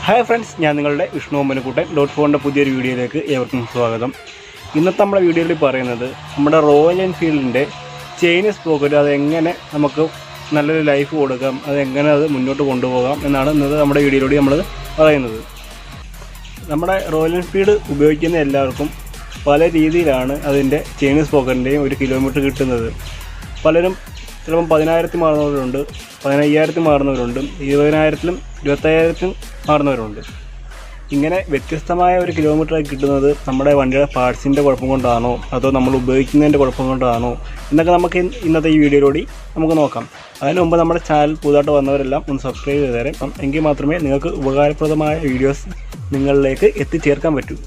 hi friends ഞാൻ നിങ്ങളുടെ Vishnu ഒമ്മനക്കൂട്ടൻ dot ഫോണിൻ്റെ പുതിയൊരു വീഡിയോയിലേക്ക് ഏവർക്കും സ്വാഗതം ഇന്നത്തെ നമ്മുടെ വീഡിയോയിൽ പറയുന്നത് നമ്മുടെ റോയൽ എൻഫീൽഡിൻ്റെ ചൈനീസ് പോക്കറ്റ് അത് എങ്ങനെ നമുക്ക് നല്ലൊരു ലൈഫ് കൊടുക്കാം അത് എങ്ങനെ അത് മുന്നോട്ട് കൊണ്ടുപോകാം എന്നാണ് ഇന്നത്തെ നമ്മുടെ വീഡിയോയിലൂടെ നമ്മൾ പറയുന്നത് നമ്മുടെ റോയൽ എൻഫീൽഡ് ഉപയോഗിക്കുന്ന എല്ലാവർക്കും പല രീതിയിലാണ് അതിൻ്റെ ചൈനീസ് പോക്കറ്റിൻ്റെയും ഒരു കിലോമീറ്റർ കിട്ടുന്നത് പലരും ചിലപ്പം പതിനായിരത്തിൽ മാറുന്നവരുണ്ട് പതിനയ്യായിരത്തിൽ മാറുന്നവരുണ്ട് ഇരുപതിനായിരത്തിലും ഇരുപത്തയ്യായിരത്തിലും മാറുന്നവരുണ്ട് ഇങ്ങനെ വ്യത്യസ്തമായ ഒരു കിലോമീറ്റർ കിട്ടുന്നത് നമ്മുടെ വണ്ടിയുടെ പാർട്സിൻ്റെ കുഴപ്പം കൊണ്ടാണോ അതോ നമ്മൾ ഉപയോഗിക്കുന്നതിൻ്റെ കുഴപ്പം കൊണ്ടാണോ എന്നൊക്കെ നമുക്ക് ഇന്ന് ഇന്നത്തെ ഈ വീഡിയോയിലൂടെ നമുക്ക് നോക്കാം അതിന് മുമ്പ് നമ്മുടെ ചാനൽ പുതുതായിട്ട് വന്നവരെല്ലാം ഒന്ന് സബ്സ്ക്രൈബ് ചെയ്തേരെ അപ്പം എങ്കിൽ മാത്രമേ നിങ്ങൾക്ക് ഉപകാരപ്രദമായ വീഡിയോസ് നിങ്ങളിലേക്ക് എത്തിച്ചേർക്കാൻ പറ്റൂ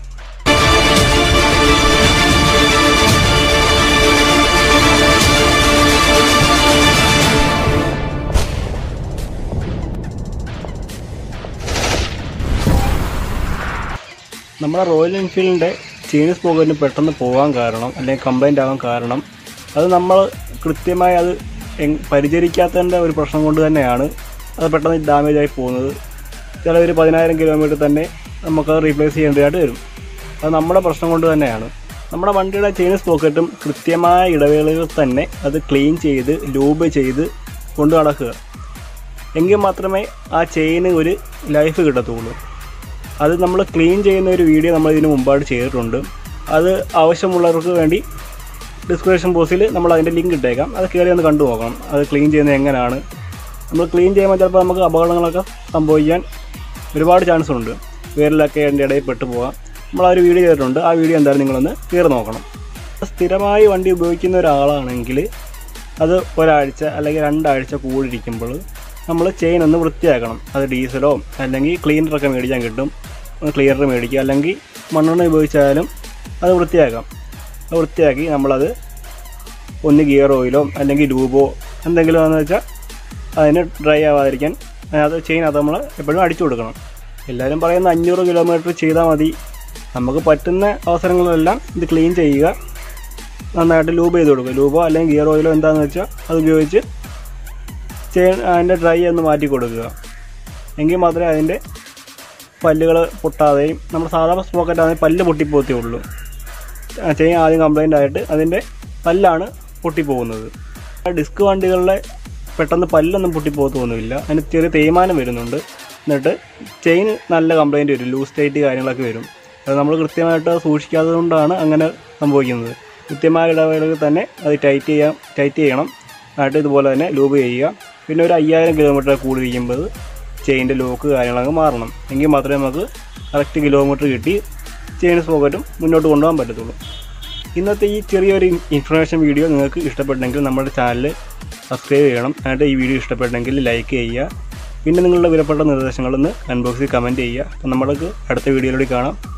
നമ്മുടെ റോയൽ എൻഫീൽഡിൻ്റെ ചൈനീസ് പോക്കറ്റിന് പെട്ടെന്ന് പോകാൻ കാരണം അല്ലെങ്കിൽ കംപ്ലൈൻ്റ് ആകാൻ കാരണം അത് നമ്മൾ കൃത്യമായി അത് എങ് പരിചരിക്കാത്തതിൻ്റെ ഒരു പ്രശ്നം കൊണ്ട് തന്നെയാണ് അത് പെട്ടെന്ന് ഡാമേജ് ആയി പോകുന്നത് ചില ഒരു പതിനായിരം കിലോമീറ്റർ തന്നെ നമുക്ക് റീപ്ലേസ് ചെയ്യേണ്ടതായിട്ട് വരും അത് നമ്മുടെ പ്രശ്നം കൊണ്ട് തന്നെയാണ് നമ്മുടെ വണ്ടിയുടെ ചൈനീസ് പോക്കറ്റും കൃത്യമായ ഇടവേളകളിൽ തന്നെ അത് ക്ലീൻ ചെയ്ത് ലൂബ് ചെയ്ത് കൊണ്ടു നടക്കുക എങ്കിൽ മാത്രമേ ആ ചെയിന് ഒരു ലൈഫ് കിട്ടത്തുള്ളൂ അത് നമ്മൾ ക്ലീൻ ചെയ്യുന്ന ഒരു വീഡിയോ നമ്മൾ ഇതിന് മുമ്പായിട്ട് ചെയ്തിട്ടുണ്ട് അത് ആവശ്യമുള്ളവർക്ക് വേണ്ടി ഡിസ്ക്രിപ്ഷൻ ബോക്സിൽ നമ്മൾ അതിൻ്റെ ലിങ്ക് ഇട്ടേക്കാം അത് കയറി ഒന്ന് കണ്ടു നോക്കണം അത് ക്ലീൻ ചെയ്യുന്നത് എങ്ങനെയാണ് നമ്മൾ ക്ലീൻ ചെയ്യുമ്പോൾ ചിലപ്പോൾ നമുക്ക് അപകടങ്ങളൊക്കെ സംഭവിക്കാൻ ഒരുപാട് ചാൻസ് ഉണ്ട് വേരിലൊക്കെ അതിൻ്റെ ഇടയിൽ പെട്ടു പോകാം നമ്മൾ ആ ഒരു വീഡിയോ ചെയ്തിട്ടുണ്ട് ആ വീഡിയോ എന്തായാലും നിങ്ങളൊന്ന് കയറി നോക്കണം സ്ഥിരമായി വണ്ടി ഉപയോഗിക്കുന്ന ഒരാളാണെങ്കിൽ അത് ഒരാഴ്ച അല്ലെങ്കിൽ രണ്ടാഴ്ച കൂടിയിരിക്കുമ്പോൾ നമ്മൾ ചെയിൻ ഒന്ന് വൃത്തിയാക്കണം അത് ഡീസലോ അല്ലെങ്കിൽ ക്ലീനറൊക്കെ മേടിക്കാൻ കിട്ടും ക്ലിയർ മേടിക്കുക അല്ലെങ്കിൽ മണ്ണെണ്ണ ഉപയോഗിച്ചാലും അത് വൃത്തിയാക്കാം അത് വൃത്തിയാക്കി നമ്മളത് ഒന്ന് ഗിയർ ഓയിലോ അല്ലെങ്കിൽ ലൂബോ എന്തെങ്കിലും എന്ന് വെച്ചാൽ അതിന് ഡ്രൈ ആവാതിരിക്കാൻ അത് ചെയിൻ അത് നമ്മൾ എപ്പോഴും അടിച്ചു കൊടുക്കണം എല്ലാവരും പറയുന്ന അഞ്ഞൂറ് കിലോമീറ്റർ ചെയ്താൽ മതി നമുക്ക് പറ്റുന്ന അവസരങ്ങളിലെല്ലാം ഇത് ക്ലീൻ ചെയ്യുക നന്നായിട്ട് ലൂബ് ചെയ്ത് കൊടുക്കുക ലൂബോ അല്ലെങ്കിൽ ഗിയർ ഓയിലോ എന്താണെന്ന് വെച്ചാൽ അത് ഉപയോഗിച്ച് ചെയിൻ അതിൻ്റെ ഡ്രൈ ഒന്ന് മാറ്റി കൊടുക്കുക എങ്കിൽ മാത്രമേ അതിൻ്റെ പല്ലുകൾ പൊട്ടാതെയും നമ്മൾ സാധാരണ സ്പോക്കറ്റ് ആണെങ്കിൽ പല്ല് പൊട്ടിപ്പോത്തേ ഉള്ളൂ ചെയിൻ ആദ്യം കംപ്ലൈൻ്റ് ആയിട്ട് അതിൻ്റെ പല്ലാണ് പൊട്ടിപ്പോകുന്നത് ഡിസ്ക് വണ്ടികളിലെ പെട്ടെന്ന് പല്ലൊന്നും പൊട്ടിപ്പോകത്തൊന്നുമില്ല അതിന് ചെറിയ തേയ്മാനം വരുന്നുണ്ട് എന്നിട്ട് ചെയിൻ നല്ല കംപ്ലൈൻറ്റ് വരും ലൂസ് ടൈറ്റ് കാര്യങ്ങളൊക്കെ വരും അത് നമ്മൾ കൃത്യമായിട്ട് സൂക്ഷിക്കാത്തത് കൊണ്ടാണ് അങ്ങനെ സംഭവിക്കുന്നത് കൃത്യമായ ഇടവേളയിൽ തന്നെ അത് ടൈറ്റ് ചെയ്യാം ടൈറ്റ് ചെയ്യണം എന്നിട്ട് ഇതുപോലെ തന്നെ ലൂബ് ചെയ്യുക പിന്നെ ഒരു അയ്യായിരം കിലോമീറ്റർ കൂടിയിരിക്കുമ്പോൾ ചെയിൻ്റെ ലോക്ക് കാര്യങ്ങളൊക്കെ മാറണം എങ്കിൽ മാത്രമേ നമുക്ക് കറക്റ്റ് കിലോമീറ്റർ കിട്ടി ചെയിൻ പോക്കറ്റും മുന്നോട്ട് കൊണ്ടുപോകാൻ പറ്റത്തുള്ളൂ ഇന്നത്തെ ഈ ചെറിയൊരു ഇൻഫർമേഷൻ വീഡിയോ നിങ്ങൾക്ക് ഇഷ്ടപ്പെട്ടെങ്കിൽ നമ്മുടെ ചാനൽ സബ്സ്ക്രൈബ് ചെയ്യണം എന്നിട്ട് ഈ വീഡിയോ ഇഷ്ടപ്പെട്ടെങ്കിൽ ലൈക്ക് ചെയ്യുക പിന്നെ നിങ്ങളുടെ വിലപ്പെട്ട നിർദ്ദേശങ്ങളൊന്ന് കമൻറ്റ് ബോക്സിൽ കമൻറ്റ് ചെയ്യുക അപ്പം നമ്മൾക്ക് അടുത്ത വീഡിയോയിലൂടെ കാണാം